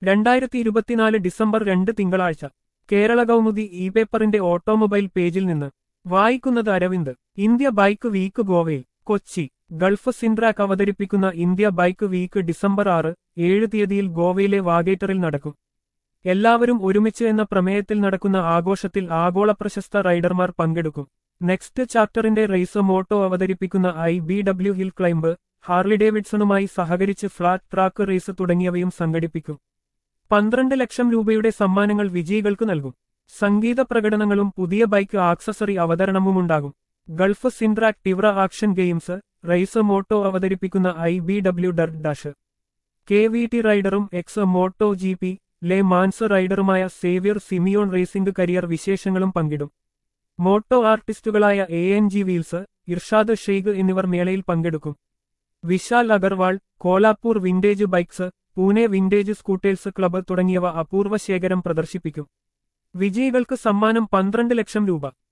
രണ്ടായിരത്തി ഇരുപത്തിനാല് ഡിസംബർ രണ്ട് തിങ്കളാഴ്ച കേരള കൗമുദി ഇ പേപ്പറിന്റെ ഓട്ടോമൊബൈൽ പേജിൽ നിന്ന് വായിക്കുന്നത് അരവിന്ദ് ഇന്ത്യ ബൈക്ക് വീക്ക് ഗോവയിൽ കൊച്ചി ഗൾഫ് സിൻട്രാക്ക് അവതരിപ്പിക്കുന്ന ഇന്ത്യ ബൈക്ക് വീക്ക് ഡിസംബർ ആറ് ഏഴ് തീയതിയിൽ ഗോവയിലെ വാഗേറ്ററിൽ നടക്കും എല്ലാവരും ഒരുമിച്ച് എന്ന പ്രമേയത്തിൽ നടക്കുന്ന ആഘോഷത്തിൽ ആഗോള പ്രശസ്ത റൈഡർമാർ പങ്കെടുക്കും നെക്സ്റ്റ് ചാപ്റ്ററിന്റെ റേസ് മോട്ടോ അവതരിപ്പിക്കുന്ന I B W hill climb Harley ഡേവിഡ്സണുമായി സഹകരിച്ച് ഫ്ളാറ്റ് ട്രാക്ക് റേസ് തുടങ്ങിയവയും സംഘടിപ്പിക്കും പന്ത്രണ്ട് ലക്ഷം രൂപയുടെ സമ്മാനങ്ങൾ വിജയികൾക്ക് നൽകും സംഗീത പ്രകടനങ്ങളും പുതിയ ബൈക്ക് ആക്സസറി അവതരണവുമുണ്ടാകും Gulf Syntrac Tivra action games race moto അവതരിപ്പിക്കുന്ന I B W dirt dash K V T റൈഡറും X moto G P Le Mans റൈഡറുമായ സേവ്യർ സിമിയോൺ റേസിംഗ് കരിയർ വിശേഷങ്ങളും പങ്കിടും മോട്ടോ ആർട്ടിസ്റ്റുകളായ A N G wheels Irshad Sheikh എന്നിവർ മേളയിൽ പങ്കെടുക്കും Vishal Agarwal Kolhapur vintage bikes Pune vintage scooters club തുടങ്ങിയവ അപൂർവ ശേഖരം പ്രദർശിപ്പിക്കും വിജയികൾക്ക് സമ്മാനം പന്ത്രണ്ട് ലക്ഷം രൂപ